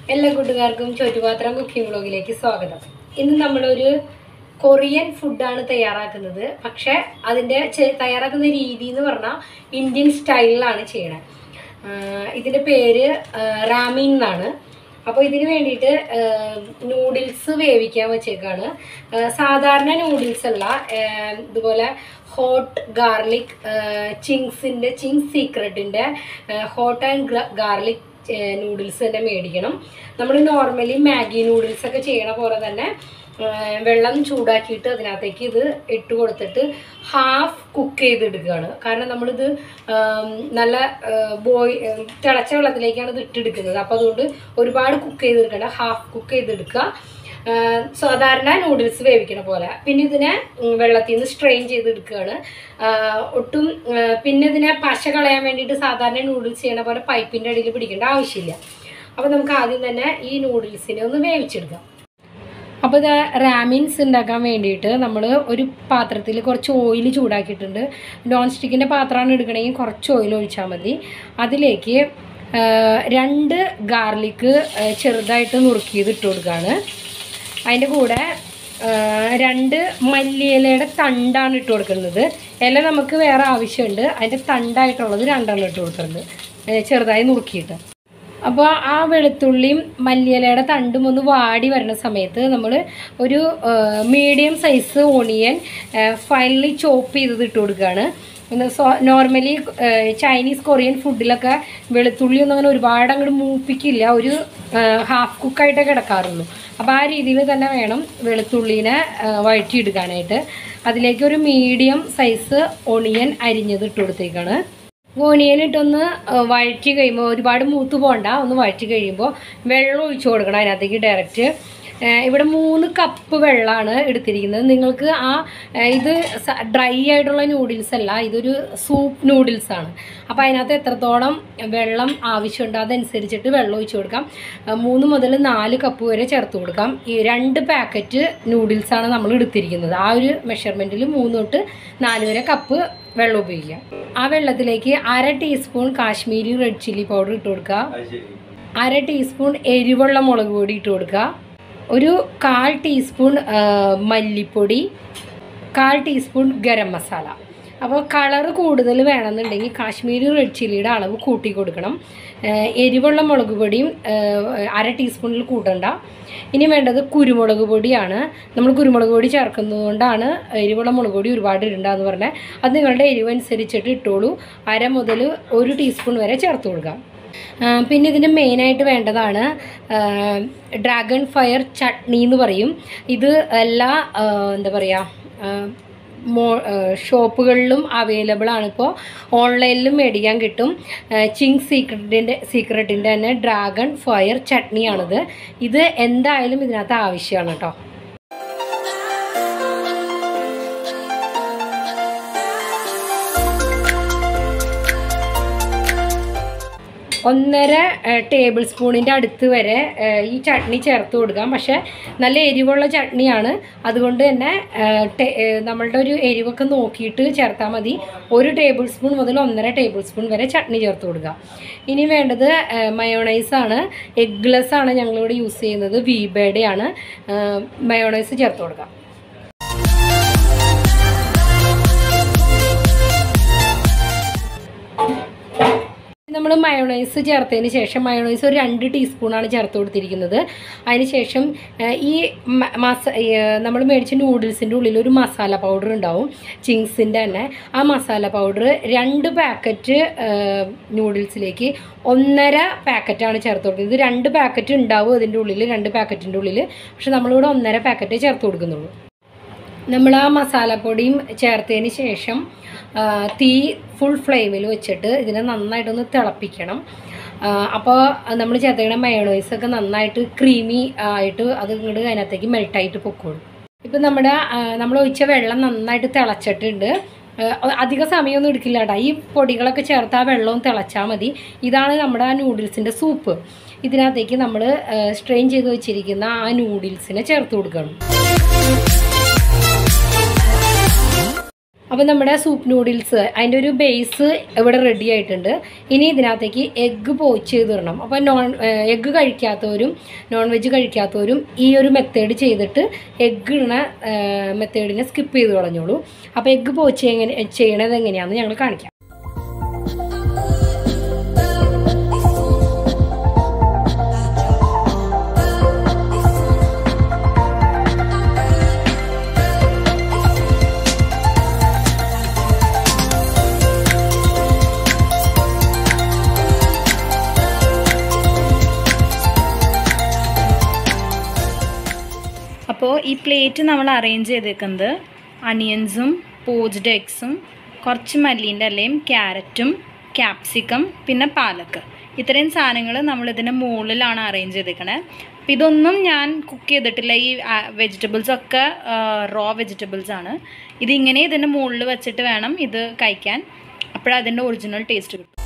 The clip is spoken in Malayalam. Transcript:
എല്ലാ കൂട്ടുകാർക്കും ചോറ്റുപാത്രം കുക്കിംഗ് വ്ളോഗിലേക്ക് സ്വാഗതം ഇന്ന് നമ്മളൊരു കൊറിയൻ ഫുഡാണ് തയ്യാറാക്കുന്നത് പക്ഷെ അതിൻ്റെ ചെ- തയ്യാറാക്കുന്ന രീതി എന്ന് പറഞ്ഞാൽ ഇന്ത്യൻ സ്റ്റൈലിലാണ് ചെയ്യണത് ഇതിൻ്റെ പേര് റാമിൻ എന്നാണ് അപ്പോൾ ഇതിന് വേണ്ടിയിട്ട് നൂഡിൽസ് വേവിക്കാൻ വെച്ചേക്കാണ് ആ, സാധാരണ നൂഡിൽസ് അല്ല ആ, ഇതുപോലെ ഹോട്ട് ഗാർലിക് ചിങ്സിൻ്റെ ചിങ്സ് സീക്രട്ടിൻ്റെ ഹോട്ട് ആൻഡ് ഗാർലിക് നൂഡിൽസ് തന്നെ മേടിക്കണം നമ്മൾ നോർമലി മാഗി നൂഡിൽസ് ഒക്കെ ചെയ്യണ പോലെ തന്നെ ആ, വെള്ളം ചൂടാക്കിയിട്ട് അതിനകത്തേക്ക് ഇത് ഇട്ട് കൊടുത്തിട്ട് ഹാഫ് കുക്ക് ചെയ്തെടുക്കുകയാണ് കാരണം നമ്മളിത് ആം, നല്ല ബോയ് തിളച്ച വെള്ളത്തിലേക്കാണ് ഇത് ഇട്ടെടുക്കുന്നത് അപ്പോൾ അതുകൊണ്ട് ഒരുപാട് കുക്ക് ചെയ്തെടുക്കണ്ട ഹാഫ് കുക്ക് ചെയ്തെടുക്കുക ആ, സാധാരണ നൂഡിൽസ് വേവിക്കണ പോലെ പിന്നെ ഇതിനെ ഉം, വെള്ളത്തിൽ നിന്ന് സ്ട്രെയിൻ ചെയ്തെടുക്കുകയാണ് ആ, ഒട്ടും ആ, പിന്നെ ഇതിനെ പശ കളയാൻ വേണ്ടിയിട്ട് സാധാരണ നൂഡിൽസ് ചെയ്യണ പോലെ പൈപ്പിൻ്റെ അടിയിൽ പിടിക്കേണ്ട ആവശ്യമില്ല അപ്പോൾ നമുക്ക് ആദ്യം തന്നെ ഈ നൂഡിൽസിനെ ഒന്ന് വേവിച്ചെടുക്കാം അപ്പോൾ ഇത് റാമിൻസ് ഉണ്ടാക്കാൻ വേണ്ടിയിട്ട് നമ്മൾ ഒരു പാത്രത്തിൽ കുറച്ച് ഓയിൽ ചൂടാക്കിയിട്ടുണ്ട് നോൺ സ്റ്റിക്കിൻ്റെ പാത്രമാണ് എടുക്കണമെങ്കിൽ കുറച്ച് ഓയിൽ ഒഴിച്ചാൽ മതി അതിലേക്ക് ആ, രണ്ട് ഗാർലിക്ക് ചെറുതായിട്ട് നുറുക്കിയത് ഇട്ട് കൊടുക്കുകയാണ് അതിൻ്റെ കൂടെ ആ, രണ്ട് മല്ലിയിലയുടെ തണ്ടാണ് ഇട്ട് കൊടുക്കുന്നത് ഇല നമുക്ക് വേറെ ആവശ്യമുണ്ട് അതിൻ്റെ തണ്ടായിട്ടുള്ളത് രണ്ടെണ്ണം ഇട്ട് കൊടുക്കുന്നത് ഏ, ചെറുതായി നുറുക്കിയിട്ട് അപ്പോൾ ആ വെളുത്തുള്ളിയും മല്ലിയിലയുടെ തണ്ടും ഒന്ന് വാടി വരുന്ന സമയത്ത് നമ്മൾ ഒരു medium size onion finely chop ചെയ്തത് ഇട്ട് കൊടുക്കുകയാണ് നോർമലി ചൈനീസ് കൊറിയൻ ഫുഡിലൊക്കെ വെളുത്തുള്ളി ഒന്നും അങ്ങനെ ഒരുപാട് അങ്ങോട്ട് മൂപ്പിക്കില്ല ഒരു ഹാഫ് കുക്കായിട്ടേ കിടക്കാറുള്ളൂ അപ്പോൾ ആ രീതിയിൽ തന്നെ വേണം വെളുത്തുള്ളീനെ ആ, വഴറ്റിയെടുക്കാനായിട്ട് അതിലേക്ക് ഒരു മീഡിയം സൈസ് ഒണിയൻ അരിഞ്ഞത് ഇട്ട് കൊടുത്തേക്കാണ് ഓണിയൻ ഇട്ടൊന്ന് ആ, വഴറ്റി കഴിയുമ്പോൾ ഒരുപാട് മൂത്ത് പോകണ്ട ഒന്ന് വഴറ്റി കഴിയുമ്പോൾ വെള്ളം ഒഴിച്ചു കൊടുക്കണം അതിനകത്തേക്ക് ഡയറക്റ്റ് ഇവിടെ മൂന്ന് കപ്പ് വെള്ളമാണ് എടുത്തിരിക്കുന്നത് നിങ്ങൾക്ക് ആ ആ, ഇത് ഡ്രൈ ആയിട്ടുള്ള നൂഡിൽസ് അല്ല ഇതൊരു സൂപ്പ് നൂഡിൽസ് ആണ് അപ്പോൾ അതിനകത്ത് എത്രത്തോളം വെള്ളം ആവശ്യമുണ്ട് അതനുസരിച്ചിട്ട് വെള്ളം ഒഴിച്ചു കൊടുക്കാം ആ, മൂന്ന് മുതൽ നാല് കപ്പ് വരെ ചേർത്ത് കൊടുക്കാം ഈ രണ്ട് പാക്കറ്റ് നൂഡിൽസാണ് നമ്മൾ എടുത്തിരിക്കുന്നത് ആ ഒരു മെഷർമെൻറ്റിൽ മൂന്ന് തൊട്ട് നാല് വരെ കപ്പ് വെള്ളം ഉപയോഗിക്കാം ആ വെള്ളത്തിലേക്ക് അര teaspoon Kashmiri red chilli powder ഇട്ട് കൊടുക്കുക അര ടീസ്പൂൺ എരിവുള്ള മുളക് പൊടി ഇട്ട് കൊടുക്കുക ഒരു കാൽ ടീസ്പൂൺ ആ, മല്ലിപ്പൊടി കാൽ ടീസ്പൂൺ ഗരം മസാല അപ്പോൾ കളർ കൂടുതൽ വേണമെന്നുണ്ടെങ്കിൽ കാശ്മീരി റെഡ് ചില്ലിയുടെ അളവ് കൂട്ടി കൊടുക്കണം ആ, എരിവുള്ള മുളക് പൊടിയും ആ, അര ടീസ്പൂണിൽ കൂട്ടണ്ട ഇനി വേണ്ടത് കുരുമുളക് പൊടിയാണ് നമ്മൾ കുരുമുളക് പൊടി ചേർക്കുന്നതുകൊണ്ടാണ് എരിവുള്ള മുളക് പൊടി ഒരുപാട് ഇടണ്ടെന്ന് പറഞ്ഞാൽ അത് നിങ്ങളുടെ എരിവ് അനുസരിച്ചിട്ട് ഇട്ടോളൂ അര മുതൽ ഒരു ടീസ്പൂൺ വരെ ചേർത്ത് കൊടുക്കാം ആ, പിന്നെ ഇതിന് മെയിനായിട്ട് വേണ്ടതാണ് ഡ്രാഗൺ ഫയർ ചട്നി എന്ന് പറയും ഇത് എല്ലാ ആ, എന്താ പറയുക മോ ഷോപ്പുകളിലും അവൈലബിൾ ആണ് ഇപ്പോൾ ഓൺലൈനിലും മേടിക്കാൻ കിട്ടും ചിങ് സീക്രട്ടിൻ്റെ സീക്രട്ടിൻ്റെ തന്നെ ഡ്രാഗൺ ഫയർ ചട്നിയാണിത് ഇത് എന്തായാലും ഇതിനകത്ത് ആവശ്യമാണ് കേട്ടോ ഒന്നര ടേബിൾ സ്പൂണിൻ്റെ അടുത്ത് വരെ ആ, ഈ ചട്നി ചേർത്ത് കൊടുക്കാം പക്ഷേ നല്ല എരിവുള്ള ചട്നിയാണ് അതുകൊണ്ട് തന്നെ ആ, ടേ- ഏ, നമ്മളുടെ ഒരു എരിവൊക്കെ നോക്കിയിട്ട് ചേർത്താൽ മതി ഒരു ടേബിൾ സ്പൂൺ മുതൽ ഒന്നര ടേബിൾ സ്പൂൺ വരെ ചട്നി ചേർത്ത് കൊടുക്കുക ഇനി വേണ്ടത് മയോണൈസ് ആണ് എഗ്ലെസ് ആണ് ഞങ്ങളിവിടെ യൂസ് ചെയ്യുന്നത് വീബയുടെ ആണ് മയോണൈസ് ചേർത്ത് കൊടുക്കാം നമ്മൾ മയോണൈസ് ചേർത്തതിന് ശേഷം മയോണൈസ് ഒരു രണ്ട് ടീസ്പൂണാണ് ചേർത്ത് കൊടുത്തിരിക്കുന്നത് അതിന് ശേഷം ആ, ഈ മ- മസ നമ്മൾ മേടിച്ച നൂഡിൽസിൻ്റെ ഉള്ളിൽ ഒരു മസാല പൗഡർ ഉണ്ടാവും ചിങ്സിൻ്റെ തന്നെ ആ മസാല പൗഡർ രണ്ട് പാക്കറ്റ് നൂഡിൽസിലേക്ക് ഒന്നര പാക്കറ്റാണ് ചേർത്ത് കൊടുക്കുന്നത് ഇത് രണ്ട് പാക്കറ്റ് ഉണ്ടാവും അതിൻ്റെ ഉള്ളിൽ രണ്ട് പാക്കറ്റിൻ്റെ ഉള്ളിൽ പക്ഷെ നമ്മളിവിടെ ഒന്നര പാക്കറ്റേ ചേർത്ത് കൊടുക്കുന്നുള്ളൂ നമ്മൾ ആ മസാലപ്പൊടിയും ചേർത്തതിന് ശേഷം ആ, തീ ഫുൾ ഫ്ലെയിമിൽ വെച്ചിട്ട് ഇതിനെ നന്നായിട്ടൊന്ന് തിളപ്പിക്കണം അപ്പോൾ നമ്മൾ ചേർത്തേക്കണ മയോണൈസ് ഒക്കെ നന്നായിട്ട് ക്രീമി ആയിട്ട് അത് ഇങ്ങോട്ട് അതിനകത്തേക്ക് മെൽട്ടായിട്ട് പൊക്കോളും ഇപ്പം നമ്മുടെ ആ, നമ്മൾ ഒഴിച്ച വെള്ളം നന്നായിട്ട് തിളച്ചിട്ടുണ്ട് ആ, അധിക സമയമൊന്നും എടുക്കില്ല കേട്ടോ ഈ പൊടികളൊക്കെ ചേർത്ത് ആ വെള്ളവും തിളച്ചാൽ മതി ഇതാണ് നമ്മുടെ ആ നൂഡിൽസിൻ്റെ സൂപ്പ് ഇതിനകത്തേക്ക് നമ്മൾ സ്ട്രെയിൻ ചെയ്ത് വെച്ചിരിക്കുന്ന ആ നൂഡിൽസിനെ ചേർത്ത് കൊടുക്കണം അപ്പോൾ നമ്മുടെ സൂപ്പ് നൂഡിൽസ് അതിൻ്റെ ഒരു ബേസ് ഇവിടെ റെഡി ആയിട്ടുണ്ട് ഇനി ഇതിനകത്തേക്ക് എഗ്ഗ് പോച്ച് ചെയ്ത് ഇടണം അപ്പോൾ നോൺ എഗ്ഗ് കഴിക്കാത്തവരും നോൺ വെജ് കഴിക്കാത്തവരും ഈ ഒരു മെത്തേഡ് ചെയ്തിട്ട് എഗ്ഗ് ഇടുന്ന മെത്തേഡിനെ സ്കിപ്പ് ചെയ്ത് കളഞ്ഞോളൂ അപ്പോൾ എഗ്ഗ് പോച്ച് എങ്ങനെ ചെയ്യണത് എങ്ങനെയാണെന്ന് ഞങ്ങൾ കാണിക്കാം അപ്പോൾ ഈ പ്ലേറ്റ് നമ്മൾ അറേഞ്ച് ചെയ്തേക്കുന്നത് അണിയൻസും പോജ്ഡ് എഗ്സും കുറച്ച് മല്ലീൻ്റെ ഇലയും ക്യാരറ്റും ക്യാപ്സിക്കം പിന്നെ പാലക്ക് ഇത്രയും സാധനങ്ങൾ നമ്മൾ ഇതിൻ്റെ മുകളിലാണ് അറേഞ്ച് ചെയ്തേക്കണേ അപ്പം ഇതൊന്നും ഞാൻ കുക്ക് ചെയ്തിട്ടില്ല ഈ വെജിറ്റബിൾസ് ഒക്കെ റോ വെജിറ്റബിൾസ് ആണ് ഇതിങ്ങനെ ഇതിൻ്റെ മുകളിൽ വെച്ചിട്ട് വേണം ഇത് കഴിക്കാൻ അപ്പോഴതിൻ്റെ ഒറിജിനൽ ടേസ്റ്റ് കിട്ടും